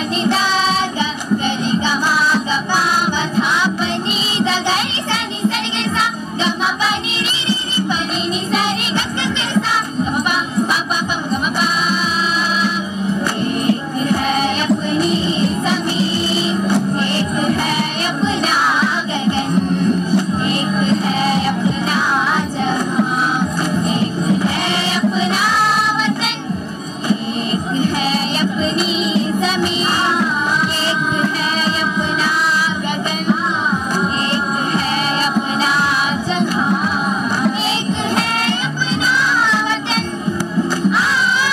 नि दा ग ग रि ग मा ग पा म धा प नि द ग रि सा नि सा रि ग रि सा ग म प नि रि रि रि प नि नि सा रि ग ग ग रि सा ग म पा पा पा पा म ग म पा एक है अपनी जमीन एक है अपना गगन एक है अपना जहां एक है अपना वतन एक है अपनी जमीन एक है अपना गगन एक है अपना जहां एक है अपना वतन आ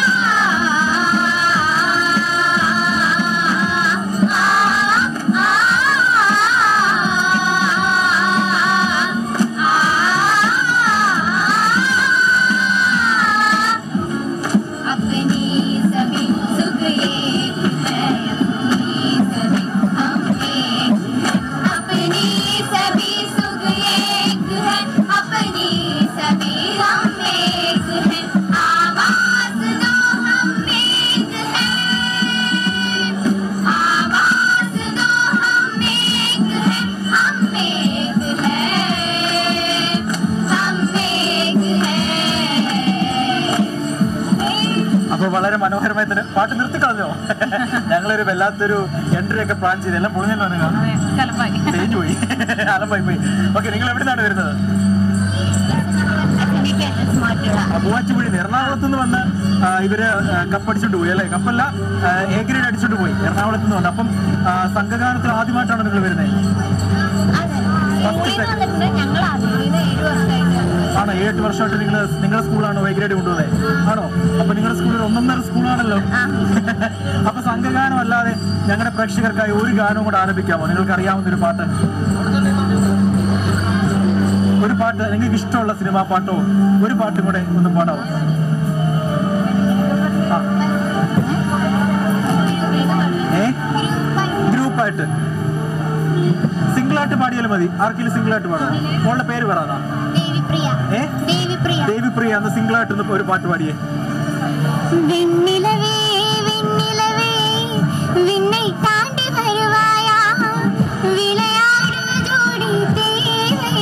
अपनी जमीन सुख एक है अपनी जमीन हम एक है अपनी सभी सुख एक है अपनी सभी हम एक है आवाज दो हम एक है आवाज दो हम एक है हम एक है हम एक है അപ്പൊ വളരെ മനോഹരമായി തന്നെ പാട്ട് നിർത്തിക്കളഞ്ഞോ ഞങ്ങളൊരു വല്ലാത്തൊരു എൻട്രി ഒക്കെ പ്ലാൻ ചെയ്ത് എല്ലാം പൊളിഞ്ഞല്ലോ നിങ്ങൾ കലപ്പാക്കി സ്റ്റേജ് പോയി അലമ്പായി പോയി ഓക്കെ നിങ്ങൾ എവിടെ നിന്നാണ് വരുന്നത് മൂവാറ്റുപുഴി എറണാകുളത്ത് നിന്ന് വന്ന് ആ, ഇവര് ആ, കപ്പടിച്ചോണ്ട് പോയി അല്ലെ കപ്പല്ല ആ, എ ഗ്രേഡ് അടിച്ചോണ്ട് പോയി എറണാകുളത്ത് നിന്ന് വന്ന് അപ്പം ആ, സംഘഗാനത്തിൽ ആദ്യമായിട്ടാണ് നിങ്ങൾ വരുന്നത് ഞങ്ങൾ ആദ്യം ഏഴ് വർഷമായിട്ട് ആണോ ഏഴ് വർഷമായിട്ട് നിങ്ങൾ നിങ്ങളുടെ സ്കൂളാണോ എ ഗ്രേഡ് കൊണ്ടുപോകുന്നത് ആണോ അപ്പൊ നിങ്ങളുടെ സ്കൂളിൽ ഒന്നൊന്നര സ്കൂളാണല്ലോ അപ്പൊ സംഘഗാനം അല്ലാതെ ഞങ്ങളുടെ പ്രേക്ഷകർക്കായി ഒരു ഗാനവും കൂടെ ആലപിക്കാമോ നിങ്ങൾക്ക് അറിയാവുന്ന ഒരു പാട്ട് ഒരു പാട്ട് നിങ്ങൾക്ക് ഇഷ്ടമുള്ള സിനിമാ പാട്ടോ ഒരു പാട്ടും കൂടെ ഒന്ന് പാടാമോ ആ. ഏ ഗ്രൂപ്പായിട്ട് സിംഗിൾ ആയിട്ട് പാടിയാലും മതി ആർക്കെങ്കിലും സിംഗിൾ ആയിട്ട് പാടാം മോളുടെ പേര് പറയാതാ ദേവിപ്രിയ ഏ ദേവിപ്രിയ ദേവിപ്രിയ അന്ന് സിംഗിൾ ആയിട്ട് ഒന്ന് ഒരു പാട്ട് പാടിയേ விண்ணிலவே விண்ணிலவே விண்ணை தாண்டி வருவாயா விளையாடு ஜோடி தேவை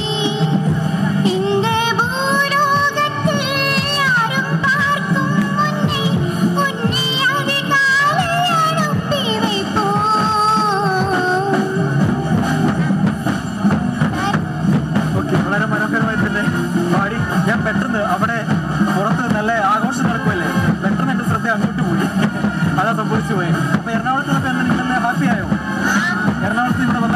இந்த பூலோகத்தில் யாரும் பார்க்கும் முன்னே உன்னை அதிகாலை அனுப்பி வைப்போம் ഓക്കെ വളരെ മനോഹരമായി തന്നെ പാടി ഞാൻ പെട്ടെന്ന് അവിടെ പുറത്ത് നല്ല ആഘോഷം നടക്കുമല്ലേ പെട്ടെന്ന് എന്റെ ശ്രദ്ധ അങ്ങോട്ട് പോയി അതാ സംഭവിച്ചു പോയി അപ്പൊ എറണാകുളത്ത് നിന്നൊക്കെ നിങ്ങൾ ഹാപ്പി ആയോ എറണാകുളത്ത് ഇവിടെ